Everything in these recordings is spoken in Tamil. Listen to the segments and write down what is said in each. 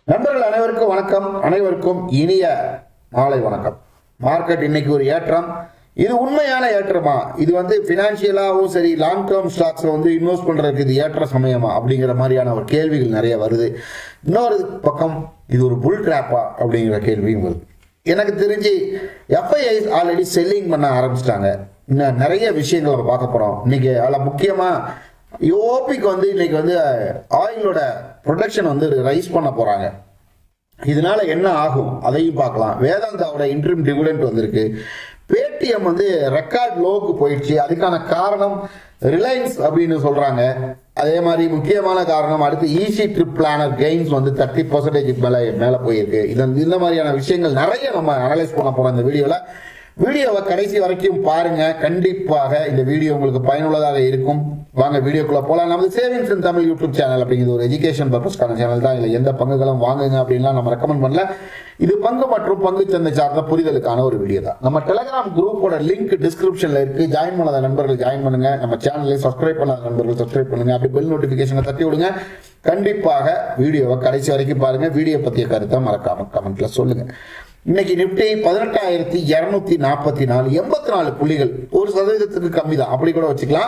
நண்பர்கள் அனைவருக்கும் வணக்கம் அனைவருக்கும் இனிய மாலை வணக்கம் மார்க்கெட் இன்னைக்கு ஒரு ஏற்றம் இது உண்மையான ஏற்றமா இது வந்து பினான்சியலாகவும் சரி லாங் டேர்ம் ஸ்டாக்ஸ்ல வந்து இன்வெஸ்ட் பண்றதுக்கு இது ஏற்ற சமயமா அப்படிங்கிற மாதிரியான ஒரு கேள்விகள் நிறைய வருது இன்னொரு பக்கம் இது ஒரு புல் ட்ராப்பா அப்படிங்கிற கேள்வியும் வருது எனக்கு தெரிஞ்சு எஃப்ஐஐஸ் ஆல்ரெடி செல்லிங் பண்ண ஆரம்பிச்சிட்டாங்க இன்னும் நிறைய விஷயங்கள் நம்ம பார்க்க போறோம் இன்னைக்கு அதில் முக்கியமா யோபிக்கு வந்து இன்னைக்கு வந்து ஆயிலோட ப்ரொடக்ஷன் வந்து ரைஸ் பண்ண போறாங்க இதனால என்ன ஆகும் அதையும் பார்க்கலாம் வேதாந்தாவோட இன்ட்ரீம் டிவிடெண்ட் வந்திருக்கு பேடிஎம் வந்து ரெக்கார்ட் லோக்கு போயிடுச்சு அதுக்கான காரணம் ரிலையன்ஸ் அப்படின்னு சொல்றாங்க அதே மாதிரி முக்கியமான காரணம் அடுத்து ஈஸி ட்ரிப் பிளானர் கெயின்ஸ் வந்து தேர்ட்டி பர்சன்டேஜ் மேலே மேலே போயிருக்கு இதன் இந்த மாதிரியான விஷயங்கள் நிறைய நம்ம அனலைஸ் பண்ண போறோம் இந்த வீடியோவில் வீடியோவை கடைசி வரைக்கும் பாருங்க கண்டிப்பாக இந்த வீடியோ உங்களுக்கு பயனுள்ளதாக இருக்கும் வாங்க வீடியோக்குள்ள போலாம் நமது savings in Tamil YouTube channel அப்படிங்கிறது ஒரு எஜுகேஷன் பர்பஸ்க்கான சேனல் தான் இல்லை எந்த பங்குகளும் வாங்குங்க அப்படின்லாம் நம்ம ரெக்கமெண்ட் பண்ணல இது பங்கு மற்றும் பங்கு சந்தை சார்ந்த புரிதலுக்கான ஒரு வீடியோ தான் நம்ம டெலிகிராம் குரூப்போட லிங்க் டிஸ்கிரிப்ஷன்ல இருக்கு ஜாயின் பண்ணாத நண்பர்கள் ஜாயின் பண்ணுங்க நம்ம சேனலை சப்ஸ்கிரைப் பண்ணாத நண்பர்கள் சப்ஸ்கிரைப் பண்ணுங்க அப்படி பெல் நோட்டிபிகேஷனை தட்டி விடுங்க கண்டிப்பாக வீடியோவை கடைசி வரைக்கும் பாருங்க வீடியோ பத்திய கருத்தை மறக்காம கமெண்ட்ல சொல்லுங்க இன்னைக்கு நிப்டி பதினெட்டாயிரத்தி இருநூத்தி நாற்பத்தி நாலு எண்பத்தி நாலு புள்ளிகள் ஒரு சதவீதத்துக்கு கம்மி தான் அப்படி கூட வச்சுக்கலாம்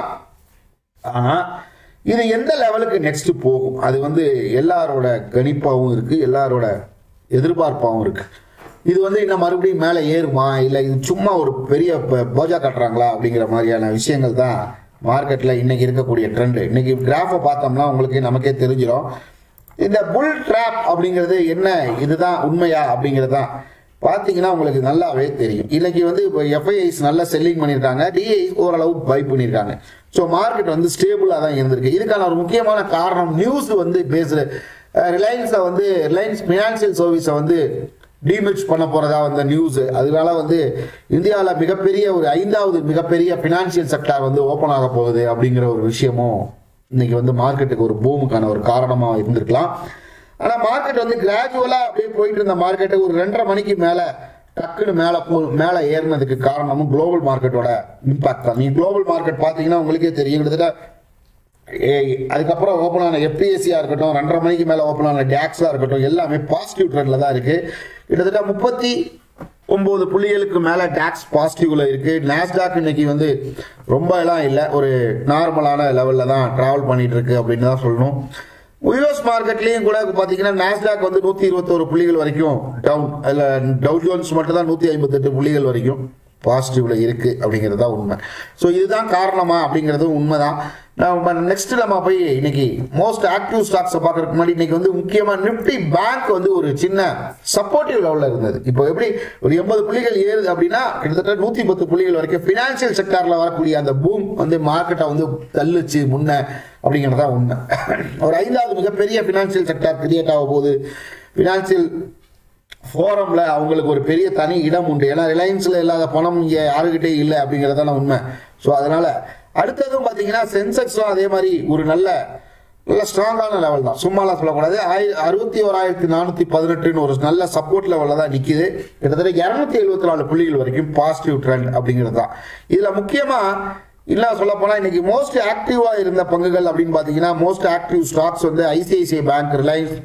ஆனா இது எந்த லெவலுக்கு நெக்ஸ்ட் போகும் அது வந்து எல்லாரோட கணிப்பாகவும் இருக்கு எல்லாரோட எதிர்பார்ப்பாகவும் இருக்கு இது வந்து இன்னும் மறுபடியும் மேலே ஏறுமா இல்லை இது சும்மா ஒரு பெரிய ப- போஜா கட்டுறாங்களா அப்படிங்கிற மாதிரியான விஷயங்கள் தான் மார்க்கெட்டில் இன்னைக்கு இருக்கக்கூடிய ட்ரெண்டு இன்னைக்கு கிராஃபை பார்த்தோம்னா உங்களுக்கு நமக்கே தெரிஞ்சிடும் இந்த புல் ட்ராப் அப்படிங்கிறது என்ன இதுதான் உண்மையா அப்படிங்கிறது தான் பார்த்தீங்கன்னா உங்களுக்கு நல்லாவே தெரியும் இன்னைக்கு வந்து இப்போ எஃப்ஐஐஸ் நல்லா செல்லிங் பண்ணியிருக்காங்க டிஐஸ் ஓரளவு பை பண்ணியிருக்காங்க ஸோ மார்க்கெட் வந்து ஸ்டேபிளாக தான் இருந்திருக்கு இதுக்கான ஒரு முக்கியமான காரணம் நியூஸ் வந்து பேசுகிற ரிலையன்ஸை வந்து ரிலையன்ஸ் ஃபினான்சியல் சர்வீஸை வந்து டிமிச் பண்ண போறதா வந்த நியூஸ் அதனால வந்து இந்தியாவில் மிகப்பெரிய ஒரு ஐந்தாவது மிகப்பெரிய ஃபினான்சியல் செக்டார் வந்து ஓப்பன் ஆக போகுது அப்படிங்கிற ஒரு விஷயமும் இன்னைக்கு வந்து மார்க்கெட்டுக்கு ஒரு பூமுக்கான ஒரு காரணமா இருந்திருக்கலாம் ஆனா மார்க்கெட் வந்து கிராஜுவலா அப்படியே போயிட்டு இருந்த மார்க்கெட்டு ஒரு ரெண்டரை மணிக்கு மேல டக்குன்னு மேல போ மேல ஏறினதுக்கு காரணமும் குளோபல் மார்க்கெட்டோட இம்பாக்ட் தான் நீங்க குளோபல் மார்க்கெட் பாத்தீங்கன்னா உங்களுக்கே தெரியும் கிட்டத்தட்ட ஏய், அதுக்கப்புறம் ஓப்பன் ஆன எஃபிஎஸ்சியா இருக்கட்டும் ரெண்டரை மணிக்கு மேல ஓப்பன் ஆன டேக்ஸா இருக்கட்டும் எல்லாமே பாசிட்டிவ் ட்ரெண்ட்ல தான் இருக்கு கிட்டத்தட்ட முப்பத்தி ஒன்பது புள்ளிகளுக்கு மேல டாக்ஸ் பாசிட்டிவ்ல இருக்கு நாஸ்டாக் இன்னைக்கு வந்து ரொம்ப எல்லாம் இல்லை ஒரு நார்மலான லெவல்ல தான் டிராவல் பண்ணிட்டு இருக்கு அப்படின்னு தான் சொல்லணும் யூஎஸ் மார்க்கெட்லயும் கூட பாத்தீங்கன்னா நாஸ்டாக் வந்து நூத்தி இருபத்தோரு புள்ளிகள் வரைக்கும் டவுன் அதுல டவு ஜோன்ஸ் மட்டும் தான் நூத்தி ஐம்பத்தெட்டு புள்ளிகள் வரைக்கும் பாசிட்டிவ்ல இருக்கு அப்படிங்கிறது தான் உண்மை ஸோ இதுதான் காரணமா அப்படிங்கிறதும் உண்மைதான் நம்ம நெக்ஸ்ட் நம்ம போய் இன்னைக்கு மோஸ்ட் ஆக்டிவ் ஸ்டாக்ஸை பார்க்கறதுக்கு முன்னாடி இன்னைக்கு வந்து முக்கியமா நிப்டி பேங்க் வந்து ஒரு சின்ன சப்போர்ட்டிவ் லெவலில் இருந்தது இப்போ எப்படி ஒரு எண்பது புள்ளிகள் ஏறுது அப்படின்னா கிட்டத்தட்ட நூத்தி பத்து புள்ளிகள் வரைக்கும் ஃபினான்சியல் செக்டார்ல வரக்கூடிய அந்த பூம் வந்து மார்க்கெட்டை வந்து தள்ளுச்சு முன்ன அப்படிங்கிறது தான் உண்மை ஒரு ஐந்தாவது மிகப்பெரிய ஃபினான்சியல் செக்டார் கிரியேட் ஆக போகுது ஃபினான்சியல் ஃபோரம்ல அவங்களுக்கு ஒரு பெரிய தனி இடம் உண்டு ஏன்னா ரிலையன்ஸ்ல இல்லாத பணம் இங்க யாருக்கிட்டே இல்லை அப்படிங்கறதான உண்மை ஸோ அதனால அடுத்ததும் பாத்தீங்கன்னா சென்செக்ஸும் அதே மாதிரி ஒரு நல்ல நல்ல ஸ்ட்ராங்கான லெவல் தான் சும்மாலாம் சொல்லக்கூடாது ஆயி அறுபத்தி ஓராயிரத்தி நானூத்தி பதினெட்டுன்னு ஒரு நல்ல சப்போர்ட் லெவலில் தான் நிக்குது கிட்டத்தட்ட இரநூத்தி எழுபத்தி நாலு புள்ளிகள் வரைக்கும் பாசிட்டிவ் ட்ரெண்ட் அப்படிங்கிறது தான் இதுல முக்கியமா இல்ல சொல்ல போனா இன்னைக்கு மோஸ்ட் ஆக்டிவா இருந்த பங்குகள் அப்படின்னு பாத்தீங்கன்னா மோஸ்ட் ஆக்டிவ் ஸ்டாக்ஸ் வந்து ICICI bank Reliance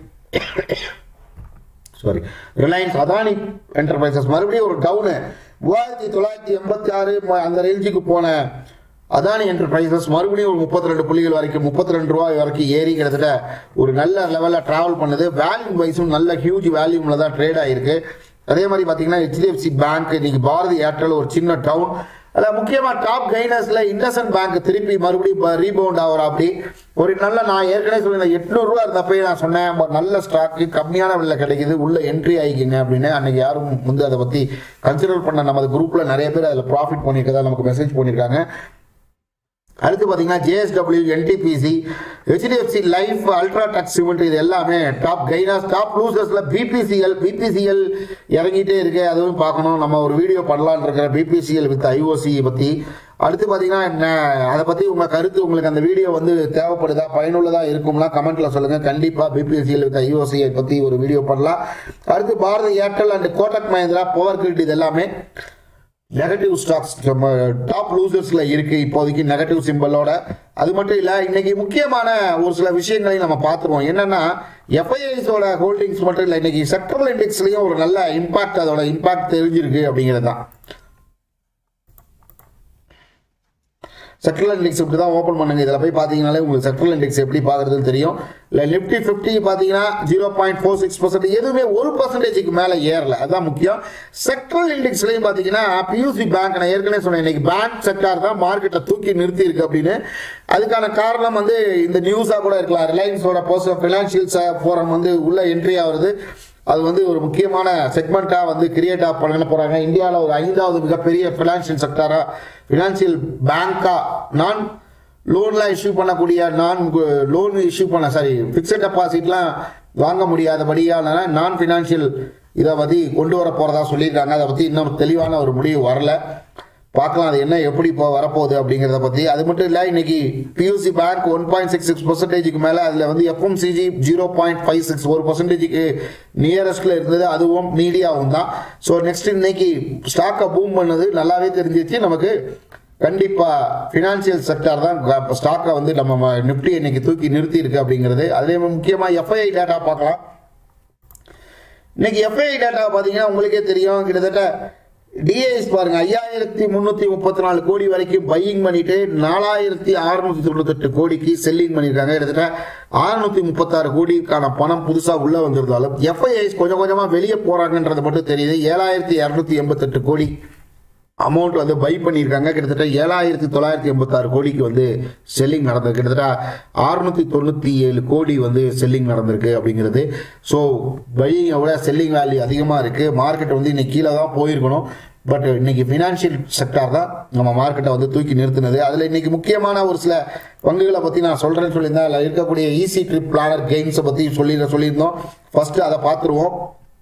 sorry Reliance Adani Enterprises மறுபடியும் ஒரு டவுனு மூவாயிரத்தி தொள்ளாயிரத்தி எண்பத்தி ஆறு அந்த ரேஞ்சுக்கு போன அதானி என்டர்பிரைசஸ் மறுபடியும் ஒரு முப்பத்தி ரெண்டு புள்ளிகள் வரைக்கும் முப்பத்தி ரெண்டு ரூபாய் வரைக்கும் ஏறி கிட்டத்தட்ட ஒரு நல்ல லெவலில் டிராவல் பண்ணுது வேல்யூம் வைஸும் நல்ல ஹியூஜ் வேல்யூமில் தான் ட்ரேட் ஆயிருக்கு அதே மாதிரி பார்த்தீங்கன்னா ஹெச்டிஎஃப்சி பேங்க் இன்னைக்கு பாரதி ஏர்டெல் ஒரு சின்ன டவுன் அதில் முக்கியமாக டாப் கைனர்ஸ்ல இண்டஸ்இண்ட் பேங்க் திருப்பி மறுபடியும் ரீபவுண்ட் ஆகிறா அப்படி ஒரு நல்ல நான் ஏற்கனவே சொல்லியிருந்தேன் எட்நூறுரூவா இருந்தப்பயே நான் சொன்னேன் ஒரு நல்ல ஸ்டாக்கு கம்மியான விலையில் கிடைக்குது உள்ள என்ட்ரி ஆகிக்கிங்க அப்படின்னு அன்னைக்கு யாரும் வந்து அதை பற்றி கன்சிடர் பண்ண நமது குரூப்பில் நிறைய பேர் அதில் ப்ராஃபிட் பண்ணியிருக்கதா நமக்கு மெசேஜ் பண்ணியிருக்காங்க அடுத்து பார்த்தீங்கன்னா JSW NTPC HDFC Life UltraTech cement இது எல்லாமே டாப் கைனாஸ் டாப் லூசர்ஸ்ல பிபிசிஎல் பிபிசிஎல் இறங்கிட்டே இருக்கு அதுவும் பார்க்கணும் நம்ம ஒரு வீடியோ பண்ணலாம்னு இருக்கிற பிபிசிஎல் வித் ஐஓசி பத்தி அடுத்து பார்த்தீங்கன்னா என்ன அதை பத்தி உங்க கருத்து உங்களுக்கு அந்த வீடியோ வந்து தேவைப்படுதா பயனுள்ளதா இருக்கும்னா கமெண்ட்ல சொல்லுங்க கண்டிப்பா பிபிசிஎல் வித் ஐஓசி பத்தி ஒரு வீடியோ பண்ணலாம் அடுத்து Bharti Airtel and Kotak Mahindra Power Grid இது எல்லாமே நெகட்டிவ் ஸ்டாக்ஸ் டாப் லூசர்ஸ்ல இருக்கு இப்போதைக்கு நெகட்டிவ் சிம்பிளோட அது மட்டும் இல்ல இன்னைக்கு முக்கியமான ஒரு சில விஷயங்களை நம்ம பார்த்துருவோம் என்னன்னா எஃப்ஐஐஸோட ஹோல்டிங்ஸ் மட்டும் இல்ல இன்னைக்கு செக்டரல் இண்டெக்ஸ்லயும் ஒரு நல்ல இம்பாக்ட் அதோட இம்பாக்ட் தெரிஞ்சிருக்கு அப்படிங்கிறது தான் செக்ட்ரல் இண்டெக்ஸ் இப்படி தான் ஓப்பன் பண்ணுங்க இதில் போய் பார்த்தீங்கனாலே உங்களுக்கு செக்ட்ரல் இண்டெக்ஸ் எப்படி பார்க்குறதுன்னு தெரியும் இல்லை நிஃப்டி ஃபிஃப்டி பார்த்தீங்கன்னா zero point four six percent எதுவுமே ஒரு பர்சன்டேஜுக்கு மேலே ஏறல அதுதான் முக்கியம் செக்ட்ரல் இண்டெக்ஸ்லையும் பார்த்தீங்கன்னா பியூசி பேங்க் நான் ஏற்கனவே சொன்னேன் இன்னைக்கு பேங்க் செக்டார் தான் மார்க்கெட்டை தூக்கி நிறுத்தி இருக்கு அப்படின்னு அதுக்கான காரணம் வந்து இந்த நியூஸாக கூட இருக்கலாம் ரிலையன்ஸோட பர்சன் ஃபினான்ஷியல் ஃபோரம் வந்து உள்ள என்ட்ரி ஆகுறது அது வந்து ஒரு முக்கியமான செக்மெண்ட்டாக வந்து கிரியேட் ஆஃப் பண்ண போகிறாங்க இந்தியாவில் ஒரு ஐந்தாவது மிகப்பெரிய ஃபினான்ஷியல் செக்டாராக ஃபினான்ஷியல் பேங்காக நான் லோன்லாம் இஷ்யூ பண்ணக்கூடிய நான் லோன் இஷ்யூ பண்ண சாரி ஃபிக்ஸட் டெபாசிட்லாம் வாங்க முடியாதபடியான நான் ஃபினான்ஷியல் இதை பற்றி கொண்டு வர போகிறதா சொல்லியிருக்காங்க அதை பற்றி இன்னும் தெளிவான ஒரு முடிவு வரல பார்க்கலாம் அது என்ன எப்படி இப்போ வரப்போகுது அப்படிங்கிறத பற்றி அது மட்டும் இல்லை இன்னைக்கு பியூசி bank one point six six பர்சன்டேஜுக்கு மேலே அதில் வந்து FMCG zero point five six ஒரு பர்சன்டேஜுக்கு நியரஸ்டில் இருந்தது அதுவும் மீடியாவும் தான் ஸோ நெக்ஸ்ட் இன்னைக்கு ஸ்டாக்கை பூம் பண்ணது நல்லாவே தெரிஞ்சிச்சு நமக்கு கண்டிப்பாக ஃபினான்சியல் செக்டார் தான் ஸ்டாக்கை வந்து நம்ம நிஃப்டி இன்னைக்கு தூக்கி நிறுத்தி இருக்கு அப்படிங்கிறது அதுலேயும் முக்கியமாக எஃப்ஐஐ டேட்டா பார்க்கலாம் இன்னைக்கு எஃப்ஐஐ டேட்டா பார்த்தீங்கன்னா உங்களுக்கே தெரியும் கிட்டத்தட்ட டிஐஎஸ் பாருங்க ஐயாயிரத்தி முன்னூத்தி முப்பத்தி நாலு கோடி வரைக்கும் பையிங் பண்ணிட்டு நாலாயிரத்தி அறுநூத்தி தொண்ணூத்தெட்டு கோடிக்கு செல்லிங் பண்ணியிருக்காங்க கிட்டத்தட்ட அறுநூத்தி முப்பத்தாறு கோடிக்கான பணம் புதுசா உள்ள வந்திருந்தாலும் எஃப்ஐஐஸ் கொஞ்சம் கொஞ்சமா வெளியே போறாங்கன்றது மட்டும் தெரியுது ஏழாயிரத்தி இரநூத்தி எண்பத்தெட்டு கோடி அமௌண்ட் வந்து பை பண்ணியிருக்காங்க கிட்டத்தட்ட ஏழாயிரத்தி தொள்ளாயிரத்தி எண்பத்தாறு கோடிக்கு வந்து செல்லிங் நடந்திருக்கு கிட்டத்தட்ட அறுநூத்தி தொண்ணூற்றி ஏழு கோடி வந்து செல்லிங் நடந்திருக்கு அப்படிங்கிறது ஸோ பையிங்கை விட செல்லிங் வேல்யூ அதிகமாக இருக்குது மார்க்கெட் வந்து இன்னைக்கு கீழே தான் போயிருக்கணும் பட் இன்னைக்கு ஃபினான்ஷியல் செக்டார் தான் நம்ம மார்க்கெட்டை வந்து தூக்கி நிறுத்தினது அதில் இன்னைக்கு முக்கியமான ஒரு சில பங்குகளை பற்றி நான் சொல்கிறேன்னு சொல்லியிருந்தேன் அதில் இருக்கக்கூடிய ஈஸி ட்ரிப் பிளானர் கெயின்ஸை பற்றி சொல்லி சொல்லியிருந்தோம் ஃபர்ஸ்ட் அதை பார்த்துருவோம்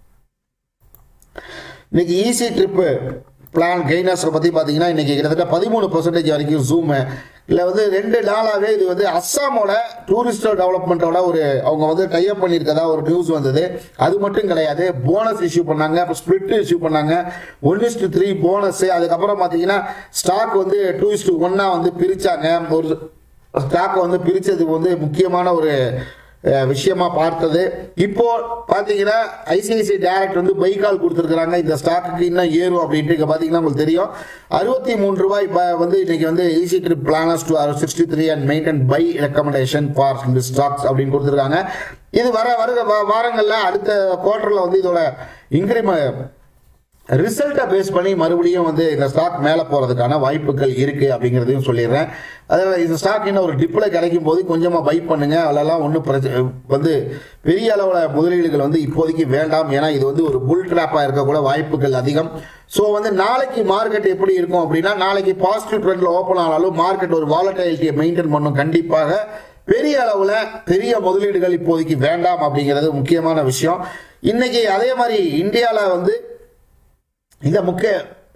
இன்னைக்கு ஈஸி ட்ரிப்பு பிளான் கெய்னர்ஸை பற்றி பார்த்தீங்கன்னா இன்றைக்கி கிட்டத்தட்ட பதிமூணு பர்சன்டேஜ் வரைக்கும் ஜூமு இல்லை வந்து ரெண்டு நாளாகவே இது வந்து அஸ்ஸாமோட டூரிஸ்ட் டெவலப்மெண்ட்டோட ஒரு அவங்க வந்து டைப் பண்ணியிருக்கதா ஒரு நியூஸ் வந்தது அது மட்டும் கிடையாது போனஸ் இஷ்யூ பண்ணாங்க அப்புறம் ஸ்பிளிட் இஷ்யூ பண்ணாங்க ஒன் இஸ்டு த்ரீ போனஸ் அதுக்கப்புறம் பார்த்தீங்கன்னா ஸ்டாக் வந்து டூ இஸ்டு ஒன்னா வந்து பிரித்தாங்க ஒரு ஸ்டாக் வந்து பிரித்ததுக்கு வந்து முக்கியமான ஒரு அஹ், விஷயமா பார்த்தது இப்போ பாத்தீங்கன்னா ஐசிஐசிஐ டைரக்ட் வந்து பைக்கால் கொடுத்துருக்காங்க இந்த ஸ்டாக்குக்கு இன்னும் ஏறும் அப்படின்ட்டு இங்க பாத்தீங்கன்னா உங்களுக்கு தெரியும் அறுபத்தி மூணு ரூபாய் இப்ப வந்து இன்னைக்கு வந்து Easy Trip Planners to sixty three and maintain buy recommendation for இந்த ஸ்டாக்ஸ் அப்படின்னு கொடுத்துருக்காங்க இது வர வருக வா- வாரங்கள்ல அடுத்த குவார்டர்ல வந்து இதோட இன்க்ரிமெண்ட் ரிசல்ட்டை பேஸ் பண்ணி மறுபடியும் வந்து இந்த ஸ்டாக் மேலே போகிறதுக்கான வாய்ப்புகள் இருக்குது அப்படிங்கிறதையும் சொல்லிடுறேன் அதில் இந்த ஸ்டாக் இன்னும் ஒரு டிப்பில் கிடைக்கும் போது கொஞ்சமாக பை பண்ணுங்க அதெல்லாம் ஒன்றும் பிரச்சனை வந்து பெரிய அளவில் முதலீடுகள் வந்து இப்போதைக்கு வேண்டாம் ஏன்னா இது வந்து ஒரு புல் ட்ராப்பாக இருக்கக்கூட வாய்ப்புகள் அதிகம் ஸோ வந்து நாளைக்கு மார்க்கெட் எப்படி இருக்கும் அப்படின்னா நாளைக்கு பாசிட்டிவ் ட்ரெண்டில் ஓப்பன் ஆனாலும் மார்க்கெட் ஒரு வாலட்டாலிட்டியை மெயின்டைன் பண்ணும் கண்டிப்பாக பெரிய அளவுல பெரிய முதலீடுகள் இப்போதைக்கு வேண்டாம் அப்படிங்கிறது முக்கியமான விஷயம் இன்னைக்கு அதே மாதிரி இந்தியாவில் வந்து இந்த முக்கிய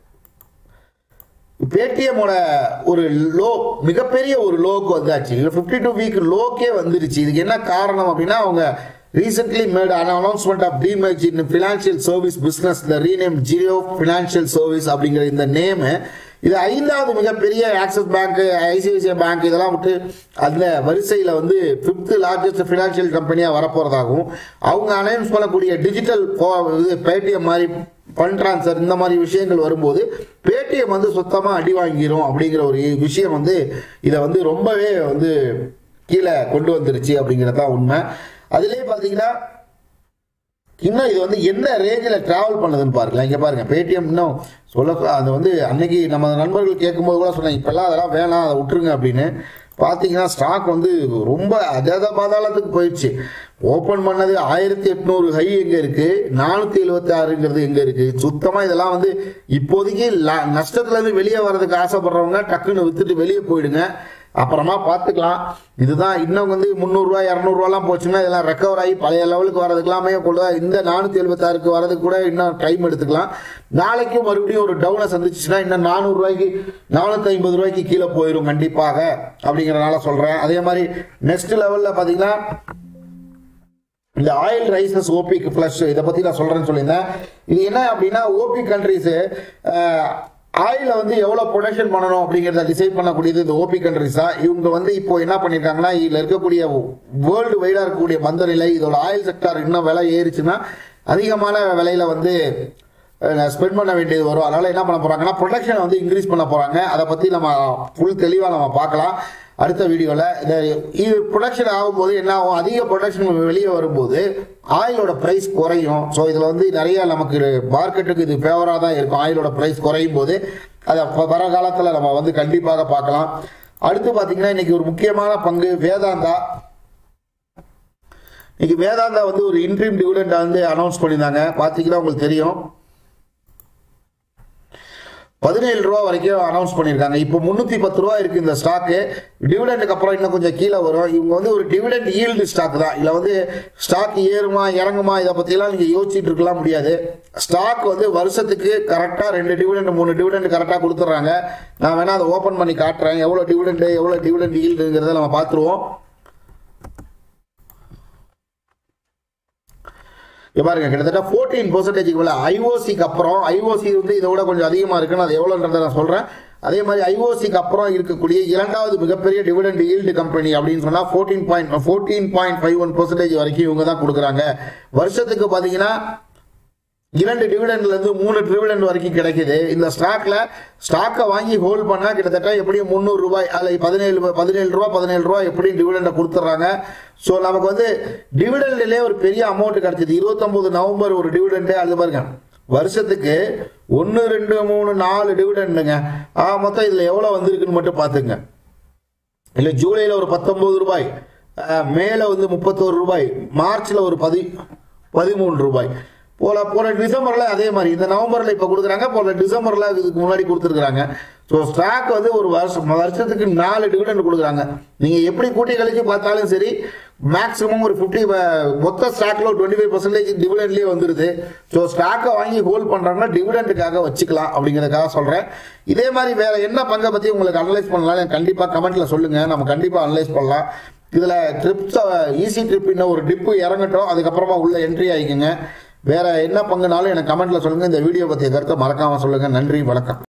பேடிஎம்மோட ஒரு லோ மிகப்பெரிய ஒரு லோக்கு வந்தாச்சு ஃபிஃப்டி டூ வீக் லோக்கே வந்துருச்சு இதுக்கு என்ன காரணம் அப்படின்னா அவங்க recently made announcement of demerger in financial service business the rename Jio financial service அப்படிங்கிற இந்த நேமு இது ஐந்தாவது மிகப்பெரிய ஆக்சிஸ் பேங்க் ஐசிஐசிஐ பேங்க் இதெல்லாம் விட்டு அந்த வரிசையில் வந்து ஃபிஃப்த் லார்ஜஸ்ட் ஃபினான்ஷியல் கம்பெனியாக வரப்போகிறதாகவும் அவங்க அனௌன்ஸ் பண்ணக்கூடிய டிஜிட்டல் இது பேடிஎம் மாதிரி ஃபண்ட் ட்ரான்ஸ்ஃபர் இந்த மாதிரி விஷயங்கள் வரும்போது பேடிஎம் வந்து சுத்தமாக அடி வாங்கிரும் அப்படிங்கிற ஒரு விஷயம் வந்து இதை வந்து ரொம்பவே வந்து கீழே கொண்டு வந்துருச்சு அப்படிங்கிறது தான் உண்மை அதுலேயே பார்த்தீங்கன்னா இன்னும் இது வந்து என்ன ரேஞ்சில் டிராவல் பண்ணுதுன்னு பாருங்களேன் இங்கே பாருங்க பேடிஎம் இன்னும் சொல்ல அது வந்து அன்னைக்கு நம்ம நண்பர்கள் கேட்கும்போது கூட சொன்னேன் இப்பெல்லாம் அதெல்லாம் வேணாம் அதை விட்டுருங்க அப்படின்னு பார்த்தீங்கன்னா ஸ்டாக் வந்து ரொம்ப அஜாத பாதாளத்துக்கு போயிடுச்சு ஓப்பன் பண்ணது ஆயிரத்தி எட்நூறு ஹை எங்கே இருக்கு நானூற்றி எழுபத்தி ஆறுங்கிறது எங்கே இருக்கு சுத்தமாக இதெல்லாம் வந்து இப்போதைக்கு ல- நஷ்டத்துலேருந்து வெளியே வர்றதுக்கு ஆசைப்படுறவங்க டக்குன்னு வித்துட்டு வெளியே போயிடுங்க அப்புறமா பார்த்துக்கலாம் இதுதான் இன்னும் வந்து முந்நூறுரூவா இரநூறுவாலாம் போச்சுன்னா இதெல்லாம் ரெக்கவர் ஆகி பழைய லெவலுக்கு வரதுக்கெல்லாமே கூட இந்த நானூற்றி எழுபத்தாறுக்கு வரதுக்கு கூட இன்னும் டைம் எடுத்துக்கலாம் நாளைக்கும் மறுபடியும் ஒரு டவுனை சந்திச்சுன்னா இன்னும் நானூறுரூவாய்க்கு நானூற்றி ஐம்பது ரூபாய்க்கு கீழே போயிடும் கண்டிப்பாக அப்படிங்கிறனால சொல்கிறேன் அதே மாதிரி நெக்ஸ்ட் லெவலில் பார்த்தீங்கன்னா இந்த ஆயில் ரைசஸ் ஓபிக் ஃப்ளஷ் இதை பற்றி நான் சொல்கிறேன்னு சொல்லியிருந்தேன் இது என்ன அப்படின்னா ஓபி கண்ட்ரிஸு ஆயில வந்து எவ்வளவு ப்ரொடக்ஷன் பண்ணணும் அப்படிங்கிறத டிசைட் பண்ணக்கூடியது இந்த ஓபி கண்ட்ரிஸ் தான் இவங்க வந்து இப்போ என்ன பண்ணிருக்காங்கன்னா இதுல இருக்கக்கூடிய வேர்ல்டு வைடா இருக்கக்கூடிய மந்த நிலை இதோட ஆயில் செக்டார் இன்னும் விலை ஏறிச்சுன்னா அதிகமான விலையில வந்து ஸ்பெண்ட் பண்ண வேண்டியது வரும் அதனால என்ன பண்ண போறாங்கன்னா ப்ரொடக்ஷனை வந்து இன்க்ரீஸ் பண்ண போறாங்க அதை பத்தி நம்ம ஃபுல் தெளிவா நம்ம பார்க்கலாம் அடுத்த வீடியோவில் இந்த இது ப்ரொடக்ஷன் ஆகும்போது என்ன ஆகும் அதிக ப்ரொடக்ஷன் வெளியே வரும்போது ஆயிலோட ப்ரைஸ் குறையும் ஸோ இதில் வந்து நிறைய நமக்கு மார்க்கெட்டுக்கு இது ஃபேவராக தான் இருக்கும் ஆயிலோட ப்ரைஸ் குறையும் போது அதை அப்ப வர காலத்தில் நம்ம வந்து கண்டிப்பாக பார்க்கலாம் அடுத்து பார்த்தீங்கன்னா இன்னைக்கு ஒரு முக்கியமான பங்கு வேதாந்தா இன்னைக்கு வேதாந்தா வந்து ஒரு இன்ட்ரீம் டிவிடெண்ட் வந்து அனௌன்ஸ் பண்ணியிருந்தாங்க பார்த்தீங்கன்னா உங்களுக்கு தெரியும் பதினேழு ரூபா வரைக்கும் அனௌன்ஸ் பண்ணியிருக்காங்க இப்போ முந்நூற்றி பத்து ரூபா இருக்கு இந்த ஸ்டாக்கு டிவிடெண்டுக்கு அப்புறம் இன்னும் கொஞ்சம் கீழே வரும் இவங்க வந்து ஒரு டிவிடெண்ட் ஈல்டு ஸ்டாக் தான் இதில் வந்து ஸ்டாக் ஏறுமா இறங்குமா இதை பற்றிலாம் நீங்கள் யோசிச்சுட்டு இருக்கலாம் முடியாது ஸ்டாக் வந்து வருஷத்துக்கு கரெக்டாக ரெண்டு டிவிடெண்ட் மூணு டிவிடெண்ட் கரெக்டாக கொடுத்துட்றாங்க நான் வேணால் அதை ஓப்பன் பண்ணி காட்டுறேன் எவ்வளோ டிவிடெண்ட் எவ்வளோ டிவிடெண்ட் ஈல்டுங்கிறத நம்ம பார்த்துருவோம் இங்க பாருங்க கிட்டத்தட்ட ஃபோர்டீன் பர்சன்டேஜ் மேல ஐஓசிக்கு அப்புறம் ஐஓசி வந்து இதை விட கொஞ்சம் அதிகமா இருக்குன்னு அது எவ்வளோன்றதை நான் சொல்றேன் அதே மாதிரி ஐஓசிக்கு அப்புறம் இருக்கக்கூடிய இரண்டாவது மிகப்பெரிய டிவிடெண்ட் ஈல்டு கம்பெனி அப்படின்னு சொன்னா fourteen point fourteen point five one percentage வரைக்கும் இவங்க தான் கொடுக்குறாங்க வருஷத்துக்கு பார்த்தீங்கன்னா இரண்டு டிவிடெண்ட்ல இருந்து மூணு டிவிடெண்ட் வரைக்கும் கிடைக்குது இந்த ஸ்டாக்ல ஸ்டாக்கை வாங்கி ஹோல்ட் பண்ணா கிட்டத்தட்ட எப்படியும் முந்நூறு ரூபாய் அல்ல பதினேழு பதினேழு ரூபா பதினேழு ரூபாய் எப்படியும் டிவிடெண்டை கொடுத்துட்றாங்க ஸோ நமக்கு வந்து டிவிடெண்ட்லேயே ஒரு பெரிய அமௌண்ட் கிடைச்சது இருபத்தொன்பது நவம்பர் ஒரு டிவிடெண்ட் அது பாருங்க வருஷத்துக்கு ஒன்று ரெண்டு மூணு நாலு டிவிடெண்டுங்க ஆ மொத்தம் இதில் எவ்வளோ வந்திருக்குன்னு மட்டும் பார்த்துங்க இல்லை ஜூலையில் ஒரு பத்தொன்பது ரூபாய் அஹ், மேல வந்து முப்பத்தோரு ரூபாய் மார்ச்ல ஒரு பதி பதிமூணு ரூபாய் போல போன டிசம்பர்ல அதே மாதிரி இந்த நவம்பர்ல இப்ப கொடுக்குறாங்க போன டிசம்பர்ல இதுக்கு முன்னாடி கொடுத்துருக்காங்க ஸோ ஸ்டாக் வந்து ஒரு வருஷம் வருஷத்துக்கு நாலு டிவிடெண்ட் கொடுக்குறாங்க நீங்க எப்படி கூட்டி கழிச்சு பார்த்தாலும் சரி மேக்ஸிமம் ஒரு ஃபிஃப்டி மொத்த ஸ்டாக்ல ஒரு டுவெண்ட்டி ஃபைவ் பர்சன்டேஜ் டிவிடெண்ட்லேயே வந்துருது ஸோ ஸ்டாக்கை வாங்கி ஹோல்ட் பண்றாங்கன்னா டிவிடெண்டுக்காக வச்சுக்கலாம் அப்படிங்கிறதுக்காக சொல்றேன் இதே மாதிரி வேற என்ன பங்கை பத்தி உங்களுக்கு அனலைஸ் பண்ணலாம் கண்டிப்பா கமெண்ட்ல சொல்லுங்க நம்ம கண்டிப்பா அனலைஸ் பண்ணலாம் இதுல ட்ரிப்ஸ் ஈஸி ட்ரிப் இன்னும் ஒரு டிப்பு இறங்கட்டும் அதுக்கப்புறமா உள்ள என்ட்ரி ஆகிக்குங்க வேற என்ன பங்குனாலும் எனக்கு கமெண்ட்ல சொல்லுங்க இந்த வீடியோ பத்திய கருத்தை மறக்காம சொல்லுங்க நன்றி வணக்கம்